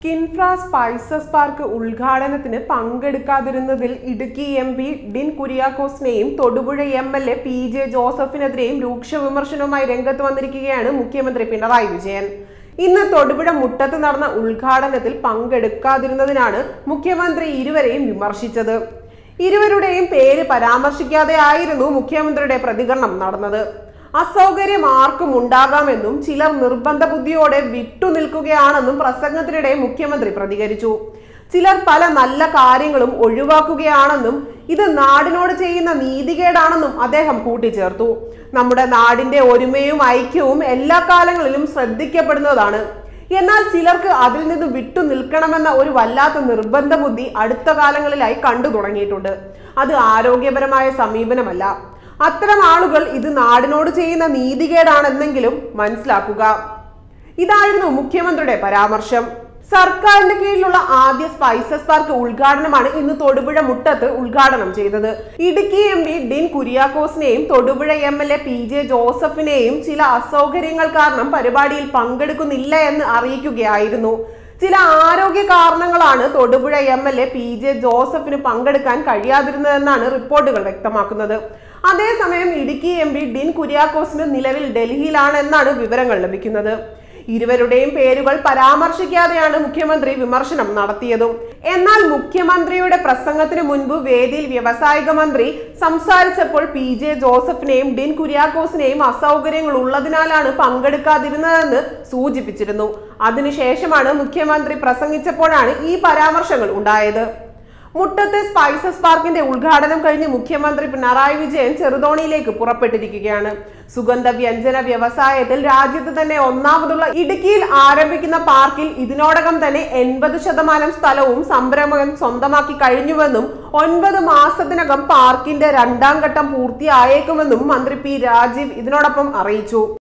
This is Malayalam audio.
കിൻഫ്ര സ്പൈസസ് പാർക്ക് ഉദ്ഘാടനത്തിന് പങ്കെടുക്കാതിരുന്നതിൽ ഇടുക്കി എം പി ഡിൻ കുര്യാക്കോസിനെയും Thodupuzha M L A P J ജോസഫിനെതിരെയും രൂക്ഷ വിമർശനവുമായി രംഗത്ത് വന്നിരിക്കുകയാണ് മുഖ്യമന്ത്രി പിണറായി വിജയൻ ഇന്ന് തൊടുപുഴ മുട്ടത്ത് നടന്ന ഉദ്ഘാടനത്തിൽ പങ്കെടുക്കാതിരുന്നതിനാണ് മുഖ്യമന്ത്രി ഇരുവരെയും വിമർശിച്ചത് ഇരുവരുടെയും പേര് പരാമർശിക്കാതെ ആയിരുന്നു മുഖ്യമന്ത്രിയുടെ പ്രതികരണം നടന്നത് അസൗകര്യം ആർക്കും ഉണ്ടാകാമെന്നും ചിലർ നിർബന്ധ ബുദ്ധിയോടെ വിട്ടുനിൽക്കുകയാണെന്നും പ്രസംഗത്തിനിടെ മുഖ്യമന്ത്രി പ്രതികരിച്ചു ചിലർ പല നല്ല കാര്യങ്ങളും ഒഴിവാക്കുകയാണെന്നും ഇത് നാടിനോട് ചെയ്യുന്ന നീതികേടാണെന്നും അദ്ദേഹം കൂട്ടിച്ചേർത്തു നമ്മുടെ നാടിന്റെ ഒരുമയും ഐക്യവും എല്ലാ കാലങ്ങളിലും ശ്രദ്ധിക്കപ്പെടുന്നതാണ് എന്നാൽ ചിലർക്ക് അതിൽ നിന്ന് വിട്ടു നിൽക്കണമെന്ന ഒരു വല്ലാത്ത നിർബന്ധ ബുദ്ധി അടുത്ത കാലങ്ങളിലായി കണ്ടു തുടങ്ങിയിട്ടുണ്ട് അത് ആരോഗ്യപരമായ സമീപനമല്ല അത്തരം ആളുകൾ ഇത് നാടിനോട് ചെയ്യുന്ന നീതികേടാണെന്നെങ്കിലും മനസ്സിലാക്കുക ഇതായിരുന്നു മുഖ്യമന്ത്രിയുടെ പരാമർശം സർക്കാരിന്റെ കീഴിലുള്ള ആദ്യ സ്പൈസസ് പാർക്ക് ഉദ്ഘാടനമാണ് ഇന്ന് തൊടുപുഴ മുട്ടത്ത് ഉദ്ഘാടനം ചെയ്തത് ഇടുക്കി എം പി ഡിൻ കുര്യാക്കോസിനെയും Thodupuzha M L A P J ജോസഫിനെയും ചില അസൗകര്യങ്ങൾ കാരണം പരിപാടിയിൽ പങ്കെടുക്കുന്നില്ല എന്ന് അറിയിക്കുകയായിരുന്നു ചില ആരോഗ്യ കാരണങ്ങളാണ് Thodupuzha M L A P J ജോസഫിന് പങ്കെടുക്കാൻ കഴിയാതിരുന്നതെന്നാണ് റിപ്പോർട്ടുകൾ വ്യക്തമാക്കുന്നത് അതേസമയം ഇടുക്കി എം പി ഡിൻ കുര്യാക്കോസിന് നിലവിൽ ഡൽഹിയിലാണെന്നാണ് വിവരങ്ങൾ ലഭിക്കുന്നത് ഇരുവരുടെയും പേരുകൾ പരാമർശിക്കാതെയാണ് മുഖ്യമന്ത്രി വിമർശനം നടത്തിയതും എന്നാൽ മുഖ്യമന്ത്രിയുടെ പ്രസംഗത്തിന് മുൻപ് വേദിയിൽ വ്യവസായിക മന്ത്രി സംസാരിച്ചപ്പോൾ പി ജെ ജോസഫിനെയും ഡിൻ കുര്യാക്കോസിനെയും അസൗകര്യങ്ങൾ ഉള്ളതിനാലാണ് പങ്കെടുക്കാതിരുന്നതെന്ന് സൂചിപ്പിച്ചിരുന്നു അതിനുശേഷമാണ് മുഖ്യമന്ത്രി പ്രസംഗിച്ചപ്പോഴാണ് ഈ പരാമർശങ്ങൾ ഉണ്ടായത് മുട്ടത്തെ സ്പൈസസ് പാർക്കിന്റെ ഉദ്ഘാടനം കഴിഞ്ഞ് മുഖ്യമന്ത്രി പിണറായി വിജയൻ ചെറുതോണിയിലേക്ക് പുറപ്പെട്ടിരിക്കുകയാണ് സുഗന്ധ വ്യഞ്ജന വ്യവസായത്തിൽ രാജ്യത്ത് തന്നെ ഒന്നാമതുള്ള ഇടുക്കിയിൽ ആരംഭിക്കുന്ന പാർക്കിൽ ഇതിനോടകം തന്നെ എൺപത് ശതമാനം സ്ഥലവും സംരംഭകൻ സ്വന്തമാക്കി കഴിഞ്ഞുവെന്നും ഒൻപത് മാസത്തിനകം പാർക്കിന്റെ രണ്ടാം ഘട്ടം പൂർത്തിയായേക്കുമെന്നും മന്ത്രി പി രാജീവ് ഇതിനോടൊപ്പം അറിയിച്ചു